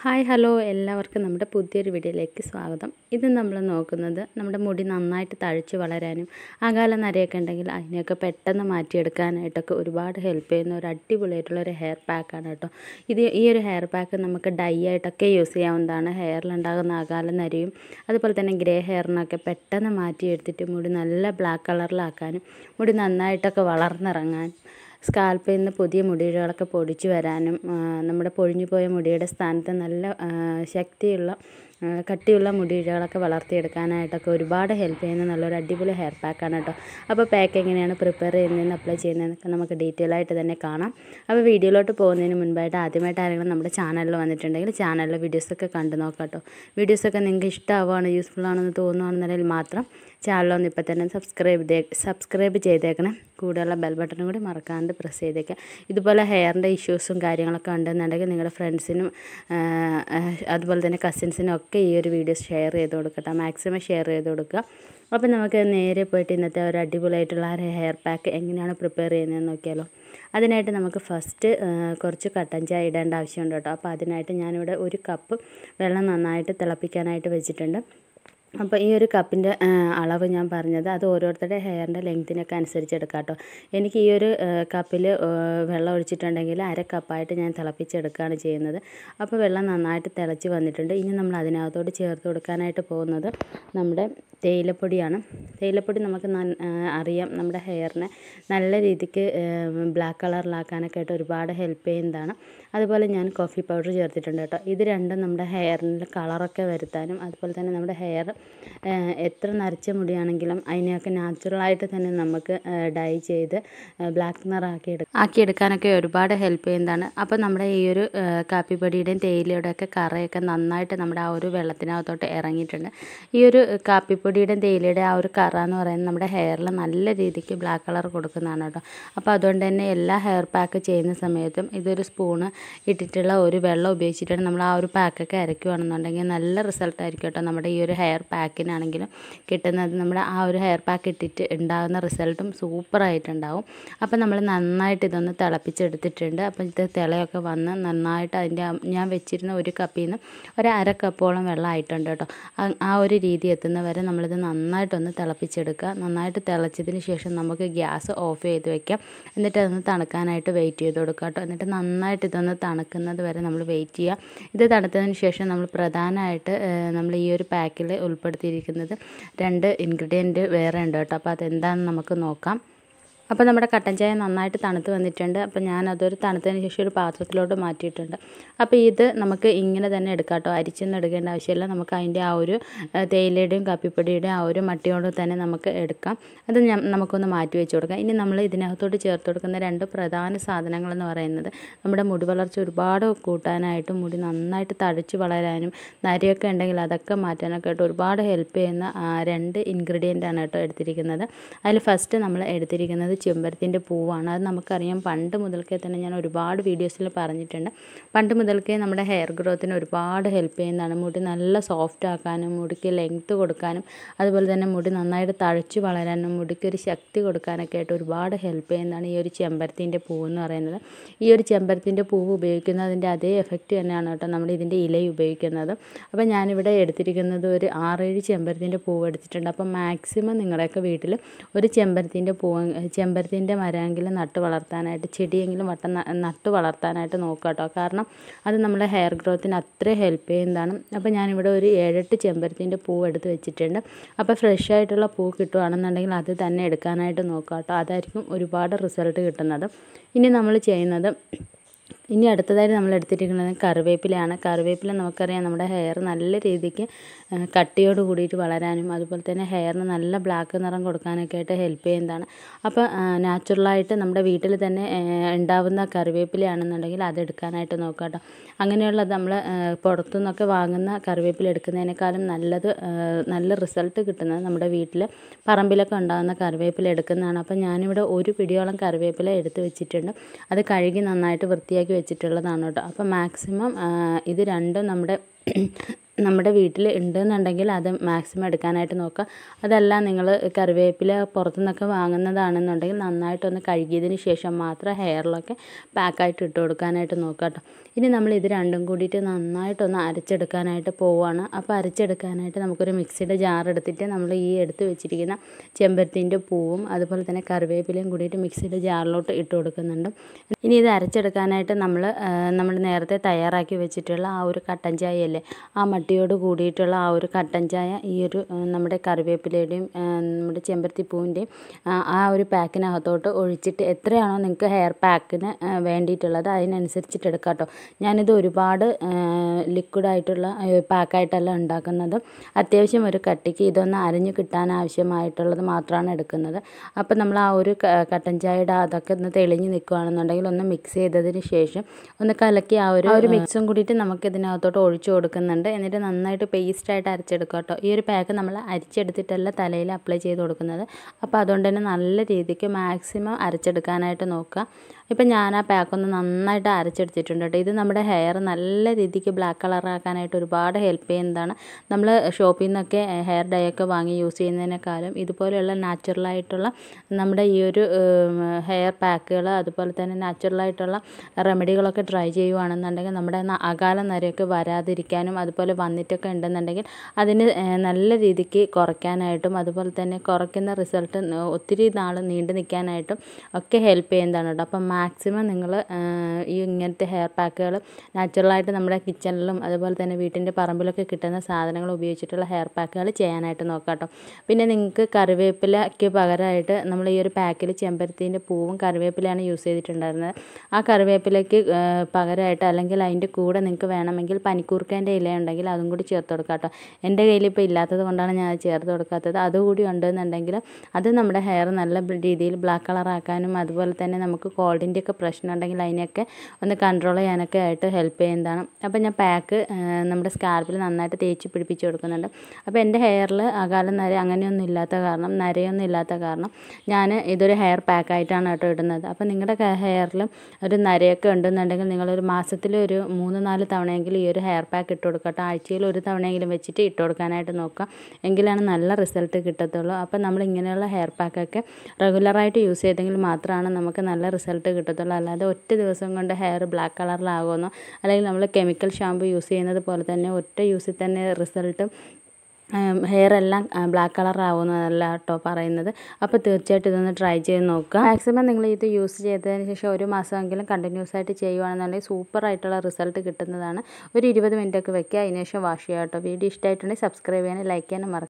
hi hello എല്ലാവർക്കും നമ്മുടെ പുതിയൊരു വീഡിയോയിലേക്ക് സ്വാഗതം ഇത് നമ്മൾ നോക്കുന്നത് നമ്മുടെ മുടി നന്നായിട്ട് തഴച്ച് വളരാനും അകാല നരയൊക്കെ ഉണ്ടെങ്കിൽ അതിനെയൊക്കെ പെട്ടെന്ന് മാറ്റിയെടുക്കാനായിട്ടൊക്കെ ഒരുപാട് ഹെൽപ്പ് ചെയ്യുന്ന ഒരു അടിപൊളിയായിട്ടുള്ള ഒരു ഹെയർ പാക്കാണ് കേട്ടോ ഇത് ഈ ഒരു ഹെയർ പാക്ക് നമുക്ക് ഡൈ ആയിട്ടൊക്കെ യൂസ് ചെയ്യാവുന്നതാണ് ഹെയറിലുണ്ടാകുന്ന അകാല നരയും അതുപോലെ തന്നെ ഗ്രേ ഹെയറിനൊക്കെ പെട്ടെന്ന് മാറ്റിയെടുത്തിട്ട് മുടി നല്ല ബ്ലാക്ക് കളറിലാക്കാനും മുടി നന്നായിട്ടൊക്കെ വളർന്നിറങ്ങാൻ സ്കാൽപ്പിൽ നിന്ന് പുതിയ മുടികളൊക്കെ പൊടിച്ചു വരാനും നമ്മുടെ പൊഴിഞ്ഞു പോയ മുടിയുടെ സ്ഥാനത്ത് നല്ല ശക്തിയുള്ള കട്ടിയുള്ള മുടിയിഴകളൊക്കെ വളർത്തിയെടുക്കാനായിട്ടൊക്കെ ഒരുപാട് ഹെൽപ്പ് ചെയ്യുന്ന നല്ലൊരു അടിപൊളി ഹെയർ പാക്കാണ് കേട്ടോ അപ്പോൾ പാക്ക് എങ്ങനെയാണ് പ്രിപ്പയർ ചെയ്യുന്നതെന്ന് അപ്ലൈ ചെയ്യുന്നതെന്നൊക്കെ നമുക്ക് ഡീറ്റെയിൽ ആയിട്ട് തന്നെ കാണാം അപ്പോൾ വീഡിയോയിലോട്ട് പോകുന്നതിന് മുൻപായിട്ട് ആദ്യമായിട്ട് ആരെങ്കിലും നമ്മുടെ ചാനലിൽ വന്നിട്ടുണ്ടെങ്കിൽ ചാനലിലെ വീഡിയോസൊക്കെ കണ്ടു നോക്കാം കേട്ടോ വീഡിയോസൊക്കെ നിങ്ങൾക്ക് ഇഷ്ടമാവുകയാണ് യൂസ്ഫുൾ ആണെന്ന് തോന്നുകയാണെന്നുണ്ടെങ്കിൽ മാത്രം ചാനലൊന്ന് ഇപ്പോൾ തന്നെ സബ്സ്ക്രൈബ് ചെയ്തേ സബ്സ്ക്രൈബ് ചെയ്തേക്കണേ കൂടെയുള്ള ബെൽ ബട്ടണും കൂടി മറക്കാണ്ട് പ്രസ് ചെയ്തേക്കാം ഇതുപോലെ ഹെയറിൻ്റെ ഇഷ്യൂസും കാര്യങ്ങളൊക്കെ ഉണ്ടെന്നുണ്ടെങ്കിൽ നിങ്ങളുടെ ഫ്രണ്ട്സിനും അതുപോലെ തന്നെ കസിൻസിനും ഒക്കെ ഈ ഒരു വീഡിയോ ഷെയർ ചെയ്ത് കൊടുക്കട്ടെ മാക്സിമം ഷെയർ ചെയ്ത് കൊടുക്കുക അപ്പോൾ നമുക്ക് നേരെ പോയിട്ട് ഇന്നത്തെ ഒരു അടിപൊളിയായിട്ടുള്ള ആ ഹെയർ പാക്ക് എങ്ങനെയാണ് പ്രിപ്പയർ ചെയ്യുന്നതെന്ന് നോക്കിയാലോ അതിനായിട്ട് നമുക്ക് ഫസ്റ്റ് കുറച്ച് കട്ടൻ ചായ ഇടേണ്ട ആവശ്യമുണ്ട് കേട്ടോ അപ്പോൾ അതിനായിട്ട് ഞാനിവിടെ ഒരു കപ്പ് വെള്ളം നന്നായിട്ട് തിളപ്പിക്കാനായിട്ട് വെച്ചിട്ടുണ്ട് അപ്പോൾ ഈ ഒരു കപ്പിൻ്റെ അളവ് ഞാൻ പറഞ്ഞത് അത് ഓരോരുത്തരുടെ ഹെയറിൻ്റെ ലെങ്ത്തിനൊക്കെ അനുസരിച്ച് എടുക്കാം കേട്ടോ എനിക്ക് ഈ ഒരു കപ്പിൽ വെള്ളം ഒഴിച്ചിട്ടുണ്ടെങ്കിൽ അര കപ്പായിട്ട് ഞാൻ തിളപ്പിച്ചെടുക്കുകയാണ് ചെയ്യുന്നത് അപ്പോൾ വെള്ളം നന്നായിട്ട് തിളച്ച് വന്നിട്ടുണ്ട് ഇനി നമ്മൾ അതിനകത്തോട്ട് ചേർത്ത് കൊടുക്കാനായിട്ട് പോകുന്നത് നമ്മുടെ തേയിലപ്പൊടിയാണ് തേയിലപ്പൊടി നമുക്ക് അറിയാം നമ്മുടെ ഹെയറിനെ നല്ല രീതിക്ക് ബ്ലാക്ക് കളറിലാക്കാനൊക്കെ ആയിട്ട് ഒരുപാട് ഹെൽപ്പ് ചെയ്യുന്നതാണ് അതുപോലെ ഞാൻ കോഫി പൗഡർ ചേർത്തിട്ടുണ്ട് കേട്ടോ ഇത് രണ്ടും നമ്മുടെ ഹെയറിൻ്റെ കളറൊക്കെ വരുത്താനും അതുപോലെ തന്നെ നമ്മുടെ ഹെയർ എത്ര നരച്ച മുടിയാണെങ്കിലും അതിനെയൊക്കെ നാച്ചുറലായിട്ട് തന്നെ നമുക്ക് ഡൈ ചെയ്ത് ബ്ലാക്ക് നിറാക്കി എടു ആക്കിയെടുക്കാനൊക്കെ ഒരുപാട് ഹെൽപ്പ് ചെയ്യുന്നതാണ് അപ്പോൾ നമ്മുടെ ഈ ഒരു കാപ്പിപ്പൊടിയുടെയും തേയിലയുടെയും ഒക്കെ കറയൊക്കെ നന്നായിട്ട് നമ്മുടെ ആ ഒരു വെള്ളത്തിനകത്തോട്ട് ഇറങ്ങിയിട്ടുണ്ട് ഈ ഒരു കാപ്പിപ്പൊടിയുടെയും തേയിലയുടെ ആ ഒരു കറ എന്ന് പറയുന്നത് നമ്മുടെ ഹെയറിൽ നല്ല രീതിക്ക് ബ്ലാക്ക് കളർ കൊടുക്കുന്നതാണ് കേട്ടോ അപ്പോൾ അതുകൊണ്ട് തന്നെ എല്ലാ ഹെയർ പാക്ക് ചെയ്യുന്ന സമയത്തും ഇതൊരു സ്പൂണ് ഇട്ടിട്ടുള്ള ഒരു വെള്ളം ഉപയോഗിച്ചിട്ടാണ് നമ്മൾ ആ ഒരു പാക്കൊക്കെ അരയ്ക്കുകയാണെന്നുണ്ടെങ്കിൽ നല്ല റിസൾട്ട് ആയിരിക്കും കേട്ടോ നമ്മുടെ ഈ ഒരു ഹെയർ പാക്കിനാണെങ്കിലും കിട്ടുന്നത് നമ്മുടെ ആ ഒരു ഹെയർ പാക്ക് ഇട്ടിട്ട് ഉണ്ടാകുന്ന റിസൾട്ടും സൂപ്പറായിട്ടുണ്ടാവും അപ്പോൾ നമ്മൾ നന്നായിട്ട് ഇതൊന്ന് തിളപ്പിച്ചെടുത്തിട്ടുണ്ട് അപ്പോൾ ഇത് തിളയൊക്കെ വന്ന് നന്നായിട്ട് അതിൻ്റെ ഞാൻ വെച്ചിരുന്ന ഒരു കപ്പിൽ നിന്ന് ഒരു അര കപ്പോളം വെള്ളം ആയിട്ടുണ്ട് കേട്ടോ ആ ഒരു രീതി എത്തുന്ന വരെ നമ്മളിത് നന്നായിട്ടൊന്ന് തിളപ്പിച്ചെടുക്കുക നന്നായിട്ട് തിളച്ചതിന് ശേഷം നമുക്ക് ഗ്യാസ് ഓഫ് ചെയ്ത് വെക്കാം എന്നിട്ട് അതൊന്ന് തണുക്കാനായിട്ട് വെയിറ്റ് ചെയ്ത് കൊടുക്കുക കേട്ടോ എന്നിട്ട് നന്നായിട്ട് ഇതൊന്ന് തണുക്കുന്നത് വരെ നമ്മൾ വെയിറ്റ് ചെയ്യുക ഇത് തണുത്തതിന് ശേഷം നമ്മൾ പ്രധാനമായിട്ട് നമ്മൾ ഈ ഒരു പാക്കിൽ ഉൾപ്പെടുത്തിയിരിക്കുന്നത് രണ്ട് ഇൻഗ്രീഡിയൻറ്റ് വേറെ ഉണ്ട് കേട്ടോ അപ്പോൾ അതെന്താണെന്ന് നമുക്ക് നോക്കാം അപ്പോൾ നമ്മുടെ കട്ടൻ ചായ നന്നായിട്ട് തണുത്ത് വന്നിട്ടുണ്ട് അപ്പോൾ ഞാൻ അതൊരു തണുത്തതിന് ശേഷം ഒരു പാത്രത്തിലോട്ട് മാറ്റിയിട്ടുണ്ട് അപ്പോൾ ഇത് നമുക്ക് ഇങ്ങനെ തന്നെ എടുക്കാം കേട്ടോ അരിച്ചൊന്നും എടുക്കേണ്ട ആവശ്യമില്ല നമുക്ക് അതിൻ്റെ ആ ഒരു തേയിലയുടെയും കാപ്പിപ്പൊടിയുടെയും ആ ഒരു മട്ടിയോട് തന്നെ നമുക്ക് എടുക്കാം അത് നമുക്കൊന്ന് മാറ്റി വെച്ച് കൊടുക്കാം ഇനി നമ്മൾ ഇതിനകത്തോട്ട് ചേർത്ത് കൊടുക്കുന്ന രണ്ട് പ്രധാന സാധനങ്ങളെന്ന് പറയുന്നത് നമ്മുടെ മുടി വളർച്ച ഒരുപാട് കൂട്ടാനായിട്ടും മുടി നന്നായിട്ട് തഴച്ച് വളരാനും നരയൊക്കെ ഉണ്ടെങ്കിൽ അതൊക്കെ മാറ്റാനൊക്കെ ആയിട്ട് ഒരുപാട് ഹെൽപ്പ് ചെയ്യുന്ന രണ്ട് ഇൻഗ്രീഡിയൻ്റ് ആണ് കേട്ടോ എടുത്തിരിക്കുന്നത് അതിൽ ഫസ്റ്റ് നമ്മൾ എടുത്തിരിക്കുന്നത് ചെമ്പരത്തിൻ്റെ പൂവാണ് അത് നമുക്കറിയാം പണ്ട് മുതൽക്കേ തന്നെ ഞാൻ ഒരുപാട് വീഡിയോസിൽ പറഞ്ഞിട്ടുണ്ട് പണ്ട് മുതൽക്കേ നമ്മുടെ ഹെയർ ഗ്രോത്തിന് ഒരുപാട് ഹെൽപ്പ് ചെയ്യുന്നതാണ് മുടി നല്ല സോഫ്റ്റ് ആക്കാനും മുടിക്ക് ലെങ്ത്ത് കൊടുക്കാനും അതുപോലെ തന്നെ മുടി നന്നായിട്ട് തഴച്ചു വളരാനും മുടിക്ക് ഒരു ശക്തി കൊടുക്കാനൊക്കെ ആയിട്ട് ഒരുപാട് ഹെൽപ്പ് ചെയ്യുന്നതാണ് ഈ ഒരു ചെമ്പരത്തിൻ്റെ പൂവ് എന്ന് പറയുന്നത് ഈ ഒരു ചെമ്പരത്തിൻ്റെ പൂവ് ഉപയോഗിക്കുന്നതിൻ്റെ അതേ എഫക്റ്റ് തന്നെയാണ് കേട്ടോ നമ്മൾ ഇതിൻ്റെ ഇല ഉപയോഗിക്കുന്നത് അപ്പോൾ ഞാനിവിടെ എടുത്തിരിക്കുന്നത് ഒരു ആറേഴ് ചെമ്പരത്തിൻ്റെ പൂവ് എടുത്തിട്ടുണ്ട് അപ്പോൾ മാക്സിമം നിങ്ങളുടെയൊക്കെ വീട്ടിൽ ഒരു ചെമ്പരത്തിൻ്റെ പൂവ് ചെമ്പരത്തിൻ്റെ മരമെങ്കിലും നട്ട് വളർത്താനായിട്ട് ചെടിയെങ്കിലും വട്ടം നട്ട് വളർത്താനായിട്ട് നോക്കുക കേട്ടോ കാരണം അത് നമ്മുടെ ഹെയർ ഗ്രോത്തിന് അത്ര ഹെൽപ്പ് ചെയ്യുന്നതാണ് അപ്പോൾ ഞാനിവിടെ ഒരു ഏഴെട്ട് ചെമ്പരത്തിൻ്റെ പൂ എടുത്ത് വെച്ചിട്ടുണ്ട് അപ്പോൾ ഫ്രഷ് ആയിട്ടുള്ള പൂ കിട്ടുകയാണെന്നുണ്ടെങ്കിൽ അത് തന്നെ എടുക്കാനായിട്ട് നോക്കുക കേട്ടോ അതായിരിക്കും ഒരുപാട് റിസൾട്ട് കിട്ടുന്നത് ഇനി നമ്മൾ ചെയ്യുന്നത് ഇനി അടുത്തതായിട്ട് നമ്മൾ എടുത്തിരിക്കുന്നത് കറിവേപ്പിലയാണ് കറിവേപ്പില നമുക്കറിയാം നമ്മുടെ ഹെയർ നല്ല രീതിക്ക് കട്ടിയോട് കൂടിയിട്ട് വളരാനും അതുപോലെ തന്നെ ഹെയറിന് നല്ല ബ്ലാക്ക് നിറം കൊടുക്കാനൊക്കെ ആയിട്ട് ഹെൽപ്പ് ചെയ്യുന്നതാണ് അപ്പോൾ നാച്ചുറലായിട്ട് നമ്മുടെ വീട്ടിൽ തന്നെ ഉണ്ടാവുന്ന കറിവേപ്പിലയാണെന്നുണ്ടെങ്കിൽ അത് എടുക്കാനായിട്ട് നോക്കാം കേട്ടോ അങ്ങനെയുള്ളത് നമ്മൾ പുറത്തു നിന്നൊക്കെ വാങ്ങുന്ന കറിവേപ്പില എടുക്കുന്നതിനേക്കാളും നല്ലത് നല്ല റിസൾട്ട് കിട്ടുന്നത് നമ്മുടെ വീട്ടിൽ പറമ്പിലൊക്കെ ഉണ്ടാകുന്ന കറിവേപ്പില എടുക്കുന്നതാണ് അപ്പോൾ ഞാനിവിടെ ഒരു പിടിയോളം കറിവേപ്പില എടുത്ത് വെച്ചിട്ടുണ്ട് അത് കഴുകി നന്നായിട്ട് വൃത്തിയാക്കി വെച്ചിട്ടുള്ളതാണ് കേട്ടോ അപ്പോൾ മാക്സിമം ഇത് രണ്ടും നമ്മുടെ നമ്മുടെ വീട്ടിൽ ഉണ്ടെന്നുണ്ടെങ്കിൽ അത് മാക്സിമം എടുക്കാനായിട്ട് നോക്കുക അതല്ല നിങ്ങൾ കറിവേപ്പില പുറത്തുനിന്നൊക്കെ വാങ്ങുന്നതാണെന്നുണ്ടെങ്കിൽ നന്നായിട്ടൊന്ന് കഴുകിയതിന് ശേഷം മാത്രം ഹെയറിലൊക്കെ പാക്കായിട്ട് ഇട്ട് കൊടുക്കാനായിട്ട് നോക്കുക കേട്ടോ ഇനി നമ്മൾ ഇത് രണ്ടും കൂടിയിട്ട് നന്നായിട്ടൊന്ന് അരച്ചെടുക്കാനായിട്ട് പോവുകയാണ് അപ്പോൾ അരച്ചെടുക്കാനായിട്ട് നമുക്കൊരു മിക്സിയുടെ ജാർ എടുത്തിട്ട് നമ്മൾ ഈ എടുത്ത് വെച്ചിരിക്കുന്ന ചെമ്പരത്തിൻ്റെ പൂവും അതുപോലെ തന്നെ കറിവേപ്പിലയും കൂടിയിട്ട് മിക്സിയുടെ ജാറിലോട്ട് ഇട്ട് കൊടുക്കുന്നുണ്ട് ഇനി ഇത് അരച്ചെടുക്കാനായിട്ട് നമ്മൾ നമ്മൾ നേരത്തെ തയ്യാറാക്കി വെച്ചിട്ടുള്ള ആ ഒരു കട്ടൻ ചായ അല്ലേ ആ മട്ടിയോട് കൂടിയിട്ടുള്ള ആ ഒരു കട്ടൻ ചായ ഈ ഒരു നമ്മുടെ കറിവേപ്പിലയുടെയും നമ്മുടെ ചെമ്പരത്തി പൂവിൻ്റെയും ആ ഒരു പാക്കിനകത്തോട്ട് ഒഴിച്ചിട്ട് എത്രയാണോ നിങ്ങൾക്ക് ഹെയർ പാക്കിന് വേണ്ടിയിട്ടുള്ളത് അതിനനുസരിച്ചിട്ട് എടുക്കാം കേട്ടോ ഞാനിത് ഒരുപാട് ലിക്വിഡായിട്ടുള്ള പാക്കായിട്ടല്ല ഉണ്ടാക്കുന്നത് അത്യാവശ്യം ഒരു കട്ടിക്ക് ഇതൊന്ന് അരിഞ്ഞു കിട്ടാൻ ആവശ്യമായിട്ടുള്ളത് മാത്രമാണ് എടുക്കുന്നത് അപ്പോൾ നമ്മൾ ആ ഒരു കട്ടൻ ചായയുടെ അതൊക്കെ ഒന്ന് തെളിഞ്ഞ് നിൽക്കുകയാണെന്നുണ്ടെങ്കിൽ ഒന്ന് മിക്സ് ചെയ്തതിന് ശേഷം ഒന്ന് കലക്കി ആ ഒരു ഒരു മിക്സും കൂടിയിട്ട് നമുക്ക് ഇതിനകത്തോട്ട് ഒഴിച്ചു കൊടുക്കുന്നുണ്ട് എന്നിട്ട് നന്നായിട്ട് പേസ്റ്റായിട്ട് അരച്ചെടുക്കുക കേട്ടോ ഈ ഒരു പാക്ക് നമ്മൾ അരിച്ചെടുത്തിട്ടല്ല തലയിൽ അപ്ലൈ ചെയ്ത് കൊടുക്കുന്നത് അപ്പോൾ അതുകൊണ്ട് തന്നെ നല്ല രീതിക്ക് മാക്സിമം അരച്ചെടുക്കാനായിട്ട് നോക്കുക ഇപ്പം ഞാൻ ആ പാക്കൊന്ന് നന്നായിട്ട് അരച്ചെടുത്തിട്ടുണ്ട് കേട്ടോ ഇത് നമ്മുടെ ഹെയർ നല്ല രീതിക്ക് ബ്ലാക്ക് കളറാക്കാനായിട്ട് ഒരുപാട് ഹെൽപ്പ് ചെയ്യുന്നതാണ് നമ്മൾ ഷോപ്പിൽ നിന്നൊക്കെ ഹെയർ ഡൈ ഒക്കെ വാങ്ങി യൂസ് ചെയ്യുന്നതിനേക്കാളും ഇതുപോലെയുള്ള നാച്ചുറലായിട്ടുള്ള നമ്മുടെ ഈ ഒരു ഹെയർ പാക്കുകൾ അതുപോലെ തന്നെ നാച്ചുറലായിട്ടുള്ള റെമഡികളൊക്കെ ട്രൈ ചെയ്യുവാണെന്നുണ്ടെങ്കിൽ നമ്മുടെ അകാല നരയൊക്കെ വരാതിരിക്കാനും അതുപോലെ വന്നിട്ടൊക്കെ ഉണ്ടെന്നുണ്ടെങ്കിൽ അതിന് നല്ല രീതിക്ക് കുറയ്ക്കാനായിട്ടും അതുപോലെ തന്നെ കുറയ്ക്കുന്ന റിസൾട്ട് ഒത്തിരി നാൾ നീണ്ടു നിൽക്കാനായിട്ടും ഒക്കെ ഹെൽപ്പ് ചെയ്യുന്നതാണ് കേട്ടോ അപ്പം മാക്സിമം നിങ്ങൾ ഈ ഇങ്ങനത്തെ ഹെയർ പാക്കുകൾ നാച്ചുറലായിട്ട് നമ്മുടെ കിച്ചണിലും അതുപോലെ തന്നെ വീട്ടിൻ്റെ പറമ്പിലൊക്കെ കിട്ടുന്ന സാധനങ്ങൾ ഉപയോഗിച്ചിട്ടുള്ള ഹെയർ പാക്കുകൾ ചെയ്യാനായിട്ട് നോക്കാം കേട്ടോ പിന്നെ നിങ്ങൾക്ക് കറിവേപ്പിലയ്ക്ക് പകരമായിട്ട് നമ്മൾ ഈ ഒരു പാക്കിൽ ചെമ്പരത്തീൻ്റെ പൂവും കറിവേപ്പിലയാണ് യൂസ് ചെയ്തിട്ടുണ്ടായിരുന്നത് ആ കറിവേപ്പിലയ്ക്ക് പകരമായിട്ട് അല്ലെങ്കിൽ അതിൻ്റെ കൂടെ നിങ്ങൾക്ക് വേണമെങ്കിൽ പനിക്കൂർക്കേൻ്റെ ഇല ഉണ്ടെങ്കിൽ അതും കൂടി ചേർത്ത് കൊടുക്കാം കേട്ടോ എൻ്റെ കയ്യിൽ ഇപ്പോൾ ഇല്ലാത്തത് കൊണ്ടാണ് ഞാൻ ചേർത്ത് കൊടുക്കാത്തത് അതുകൂടി ഉണ്ടെന്നുണ്ടെങ്കിൽ അത് നമ്മുടെ ഹെയർ നല്ല രീതിയിൽ ബ്ലാക്ക് കളറാക്കാനും അതുപോലെ തന്നെ നമുക്ക് കോൾഡിൻ്റെ ഒക്കെ പ്രശ്നം ഉണ്ടെങ്കിൽ അതിനെയൊക്കെ ഒന്ന് കൺട്രോൾ ചെയ്യാനൊക്കെ ആയിട്ട് ഹെൽപ്പ് ചെയ്യുന്നതാണ് അപ്പോൾ ഞാൻ പാക്ക് നമ്മുടെ സ്കാർപ്പിൽ നന്നായിട്ട് തേച്ച് പിടിപ്പിച്ച് കൊടുക്കുന്നുണ്ട് അപ്പോൾ എൻ്റെ ഹെയറിൽ അകാലം നര അങ്ങനെയൊന്നും ഇല്ലാത്ത കാരണം നരയൊന്നും ഇല്ലാത്ത കാരണം ഞാൻ ഇതൊരു ഹെയർ പാക്കായിട്ടാണ് കേട്ടോ ഇടുന്നത് അപ്പോൾ നിങ്ങളുടെ ഹെയറിൽ ഒരു നരയൊക്കെ ഉണ്ടെന്നുണ്ടെങ്കിൽ നിങ്ങളൊരു മാസത്തിൽ ഒരു മൂന്ന് നാല് തവണയെങ്കിലും ഈ ഒരു ഹെയർ പാക്ക് ഇട്ട് കൊടുക്കട്ടോ ആഴ്ചയിൽ ഒരു തവണയെങ്കിലും വെച്ചിട്ട് ഇട്ട് കൊടുക്കാനായിട്ട് നോക്കുക എങ്കിലാണ് നല്ല റിസൾട്ട് കിട്ടത്തുള്ളൂ അപ്പോൾ നമ്മൾ ഇങ്ങനെയുള്ള ഹെയർ പാക്കൊക്കെ റെഗുലറായിട്ട് യൂസ് ചെയ്തെങ്കിൽ മാത്രമാണ് നമുക്ക് നല്ല റിസൾട്ട് കിട്ടത്തുള്ളൂ അല്ലാതെ ഒറ്റ ദിവസം കൊണ്ട് ഹെയർ ബ്ലാക്ക് കളറിലാകുമെന്നോ അല്ലെങ്കിൽ നമ്മൾ കെമിക്കൽ ഷാമ്പു യൂസ് ചെയ്യുന്നത് പോലെ തന്നെ ഒറ്റ യൂസിൽ തന്നെ റിസൾട്ട് ഹെയർ എല്ലാം ബ്ലാക്ക് കളർ ആവുന്നതല്ല കേട്ടോ പറയുന്നത് അപ്പോൾ തീർച്ചയായിട്ടും ഇതൊന്ന് ട്രൈ ചെയ്ത് നോക്കുക മാക്സിമം നിങ്ങൾ ഇത് യൂസ് ചെയ്തതിന് ശേഷം ഒരു മാസമെങ്കിലും കണ്ടിന്യൂസ് ആയിട്ട് ചെയ്യുവാണെന്നുണ്ടെങ്കിൽ സൂപ്പർ ആയിട്ടുള്ള റിസൾട്ട് കിട്ടുന്നതാണ് ഒരു ഇരുപത് മിനിറ്റ് ഒക്കെ വെക്കുക അതിന് ശേഷം വാഷ് ചെയ്യുക കേട്ടോ വീഡിയോ ഇഷ്ടമായിട്ടുണ്ടെങ്കിൽ സബ്സ്ക്രൈബ് ചെയ്യാനും ലൈക്ക് ചെയ്യാനും മറക്കുക